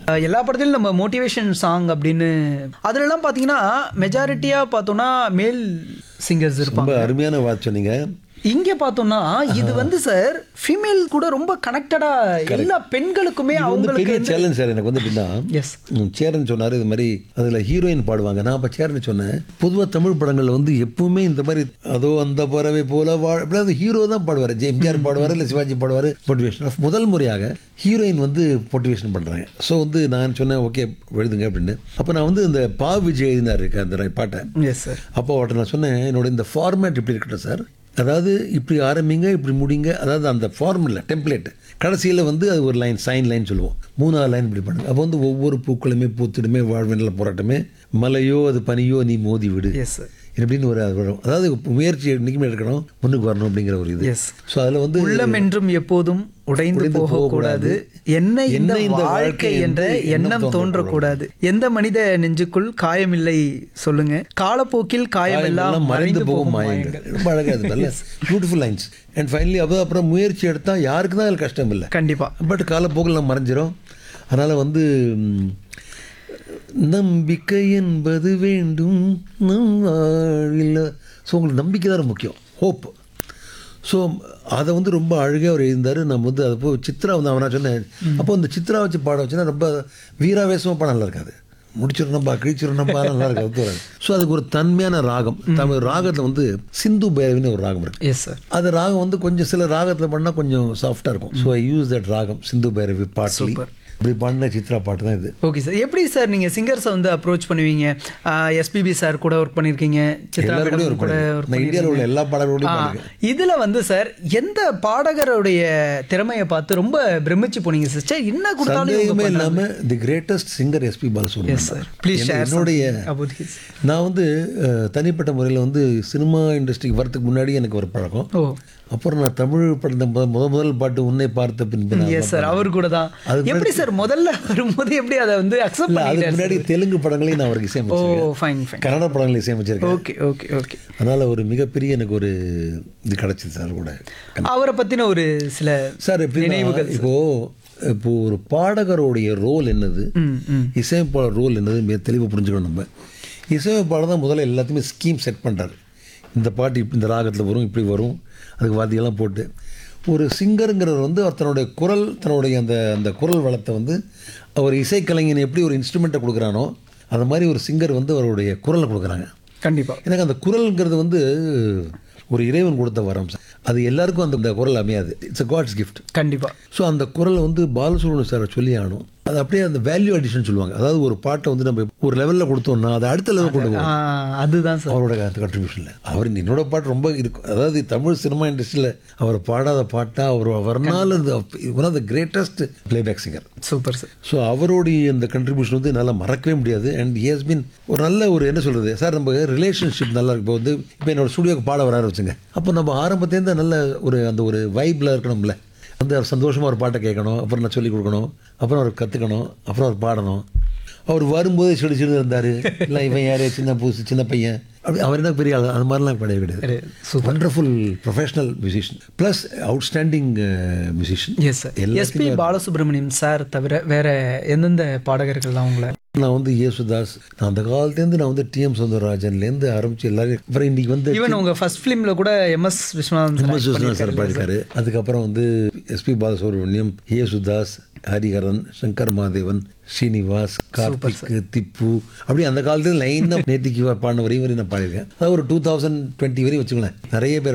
அஹ், எல்லா படத்திலும் நம்ம மோட்டிவேஷன் சாங் அப்படின்னு அதுலலாம் பார்த்தீங்கன்னா மெஜாரிட்டியாக பார்த்தோம்னா மேல் சிங்கர்ஸ் இருப்பாங்க ரொம்ப அருமையான வாட்ச் சொன்னீங்க இங்க பார்த்தோம்னா இது வந்து சார் ஃபீமேல் கூட ரொம்ப கனெக்டடா எல்லா பெண்களுக்குமே இது வந்து அவங்களுக்கு பெரிய சேலஞ்ச் சார் எனக்கு வந்து எப்படின்னா எஸ் ம், சேரன் சொன்னார் இது மாதிரி அதில் ஹீரோயின் பாடுவாங்க நான் அப்போ சேரன் சொன்னேன் பொதுவாக தமிழ் படங்களில் வந்து எப்பவுமே இந்த மாதிரி அதோ அந்த பறவை போல வா அப்படியே ஹீரோ தான் பாடுவார் எம்ஜிஆர் பாடுவார் இல்லை சிவாஜி பாடுவார் மோட்டிவேஷன் முதல் முறையாக ஹீரோயின் வந்து மோட்டிவேஷன் பண்ணுறாங்க ஸோ வந்து நான் சொன்னேன் ஓகே எழுதுங்க அப்படின்னு அப்போ நான் வந்து இந்த பா விஜய் எழுதினார் அந்த பாட்டை எஸ் சார் அப்போ அவர்கிட்ட நான் சொன்னேன் என்னோட இந்த ஃபார்மேட் இப்படி இருக்கட்டும் சார் அதாவது இப்படி ஆரம்பிங்க இப்படி முடிங்க அதாவது அந்த ஃபார்முலா டெம்ப்ளேட் கடைசியில் வந்து அது ஒரு லைன் சைன் லைன் சொல்லுவோம் மூணாவது லைன் இப்படி பண்ணுங்க அப்போ வந்து ஒவ்வொரு பூக்களுமே பூத்திடுமே வாழ்வினில் போராட்டமே மலையோ அது பனியோ நீ மோதி விடு எஸ் சார் இப்படின்னு ஒரு அது வரும் அதாவது முயற்சி என்றைக்குமே எடுக்கணும் முன்னுக்கு வரணும் அப்படிங்கிற ஒரு இது Yes. ஸோ அதில் வந்து உள்ளம் என்றும் எப்போதும் உடைந்து உடைந்து போகக்கூடாது என்ன இந்த என்ன இந்த வாழ்க்கை வாழ்க்கை என்ற என்று எண்ணம் எண்ணம் தோன்றக்கூடாது எந்த மனித நெஞ்சுக்குள் காயமில்லை சொல்லுங்க காலப்போக்கில் காயமெல்லாம் எல்லாம் மறைந்து போகும் மாயங்கள் மாயங்கள் ரொம்ப அழகாக இது நல்ல பியூட்டிஃபுல் லைன்ஸ் அண்ட் ஃபைனலி அப்போ அப்புறம் முயற்சி எடுத்தால் யாருக்கு தான் அதில் கஷ்டம் இல்லை கண்டிப்பா பட் காலப்போக்கில் நம்ம மறைஞ்சிரும் அதனால் வந்து ம், நம்பிக்கை என்பது வேண்டும் நம் வாழ்வில் ஸோ உங்களுக்கு நம்பிக்கை தான் ரொம்ப முக்கியம் ஹோப் ஸோ அதை வந்து ரொம்ப அழகாக அவர் எழுந்தார் நம்ம வந்து அதை போய் சித்ரா வந்து அவன் நான் சொன்னேன் அப்போ இந்த சித்ரா வச்சு பாட வச்சுன்னா ரொம்ப வீராவேசமாக பாட நல்லா இருக்காது முடிச்சிடணும்பா கிழிச்சிடணும்பா நல்லா இருக்காது ஸோ அதுக்கு ஒரு தன்மையான ராகம் தமிழ் ராகத்தில் வந்து சிந்து பைரவின்னு ஒரு ராகம் இருக்குது எஸ் சார் அது ராகம் வந்து கொஞ்சம் சில ராகத்தில் பண்ணால் கொஞ்சம் சாஃப்டாக இருக்கும் ஸோ ஐ யூஸ் தட் ராகம் சிந்து பைரவி பாட்டு இப்படி பாடின சித்ரா பாட்டு தான் இது ஓகே சார் எப்படி சார் நீங்க சிங்கர்ஸை வந்து அப்ரோச் பண்ணுவீங்க எஸ்பிபி சார் கூட ஒர்க் பண்ணிருக்கீங்க சித்ரா எல்லாரும் மேடம் கூட கூட ஒரு ஒர்க் நான் இந்தியாவில் உள்ள எல்லா பாடல்களோடையும் ஆ, பாடிருக்கேன் இதுல வந்து சார் எந்த பாடகருடைய திறமையை பார்த்து ரொம்ப பிரமிச்சு போனீங்க சிஸ்டர் என்ன கொடுத்தாலும் இவங்க சந்தேகமே பண்ணலாம். இல்லாமல் the greatest singer SP Yes, Balasubrahmanyam sir. Please என்ன- share என்னுடைய something about his- நான் வந்து அஹ், தனிப்பட்ட முறையில் வந்து சினிமா இண்டஸ்ட்ரிக்கு வரதுக்கு முன்னாடி எனக்கு ஒரு பழக்கம் ஓ அப்புறம் நான் தமிழ் படத்தை முத முத முதல் பாட்டு உன்னை பார்த்த பின்பு நான் எஸ் சார் அவர் கூட தான் அது எப்படி சார் முதல்ல வரும்போது எப்படி அதை வந்து அக்செப்ட் இல்லை அதுக்கு பண்ணிட்டாரு முன்னாடி தெலுங்கு படங்களையும் நான் அவருக்கு ஓ இசையமைச்சிருக்கேன் ஃபைன் ஃபைன் கன்னட படங்களையும் இசையமைச்சிருக்கேன் ஓகே ஓகே ஓகே அதனால் ஒரு மிகப்பெரிய எனக்கு ஒரு இது கிடச்சிது சார் கூட அவரை பத்தின ஒரு சில சார் எப்படி நினைவுகள் இப்போ இப்போ ஒரு பாடகருடைய ரோல் என்னது ம் ம் இசையமைப்பாளர் ரோல் என்னது மிக தெளிவாக புரிஞ்சுக்கணும் நம்ம இசையமைப்பாளர் தான் முதல்ல எல்லாத்தையுமே ஸ்கீம் செட் பண்ணுறாரு இந்த பாட்டு இப்படி இந்த ராகத்தில் வரும் இப்படி வரும் அதுக்கு வாத்தியெல்லாம் போட்டு ஒரு சிங்கருங்கிறவர் வந்து அவர் தன்னுடைய குரல் தன்னுடைய அந்த அந்த குரல் வளத்தை வந்து அவர் இசைக்கலைஞன் எப்படி ஒரு இன்ஸ்ட்ருமெண்ட்டை கொடுக்குறானோ அது மாதிரி ஒரு சிங்கர் வந்து அவருடைய குரலை கொடுக்குறாங்க கண்டிப்பா எனக்கு அந்த குரல்ங்கிறது வந்து ஒரு இறைவன் கொடுத்த வரம் சார் அது எல்லாருக்கும் அந்த அந்த குரல் அமையாது இட்ஸ் அ காட்ஸ் கிஃப்ட் கண்டிப்பா ஸோ அந்த குரலை வந்து பாலசுப்ரமணியம் சார் சொல்லி ஆகணும் அது அப்படியே அந்த வேல்யூ அடிஷன் சொல்லுவாங்க அதாவது ஒரு பாட்டை வந்து நம்ம ஒரு லெவலில் கொடுத்தோம்னா அதை அடுத்த லெவல் கொண்டு போகும் ஆ, அதுதான் சார் அவரோட கண்ட்ரிபியூஷனில் அவர் என்னோட பாட்டு ரொம்ப இருக்கும் அதாவது தமிழ் சினிமா இண்டஸ்ட்ரியில் அவர் பாடாத பாட்டா அவர் அவர்னால one of the greatest playback singer super sir so அவருடைய இந்த கண்ட்ரிபியூஷன் வந்து என்னால் மறக்கவே முடியாது அண்ட் ஹஸ் பின் ஒரு நல்ல ஒரு என்ன சொல்கிறது சார் நம்ம ரிலேஷன்ஷிப் நல்லா இருக்கு இப்போ வந்து இப்போ என்னோட ஸ்டுடியோக்கு பாட வராரு வச்சுங்க அப்போ நம்ம ஆரம்பத்துலேருந்து நல்ல ஒரு அந்த ஒரு வைப்பில் இருக்கணும்ல வந்து அவர் சந்தோஷமாக ஒரு பாட்டை கேட்கணும் அப்புறம் நான் சொல்லிக் கொடுக்கணும் அப்புறம் அவர் கற்றுக்கணும் அப்புறம் அவர் பாடணும் அவர் வரும்போது சிடு சிடு இருந்தார் இல்லை இவன் யார் சின்ன பூசு சின்ன பையன் அப்படி அவர் என்ன பெரிய ஆள் அது மாதிரிலாம் கிடையவே கிடையாது wonderful professional musician plus outstanding musician yes sir SP Balasubrahmanyam sir தவிர வேற எந்தெந்த பாடகர்கள்லாம் உங்களை நான் வந்து யேசுதாஸ் நான் அந்த காலத்துலேருந்து நான் வந்து டிஎம் சௌந்தரராஜன்லேருந்து ஆரம்பிச்சு எல்லாரும் அப்புறம் இன்னைக்கு வந்து ஈவன் உங்க ஃபர்ஸ்ட் ஃபிலிம்ல கூட MS Viswanathan sir MS Viswanath sir பாடிருக்காரு அதுக்கப்புறம் வந்து எஸ்பி பாலசுப்ரமணியம் யேசுதாஸ் ஹரிஹரன் சங்கர் மாதேவன் ஸ்ரீனிவாஸ் கார்த்திக் திப்பு அப்படி அந்த காலத்துல லைனாக நேத்திக்கு பாடின வரையும் வரையும் நான் பாடியிருக்கேன் அதாவது ஒரு டூ தௌசண்ட் டுவெண்ட்டி வரையும் வச்சுக்கோங்களேன் நிறைய பேர்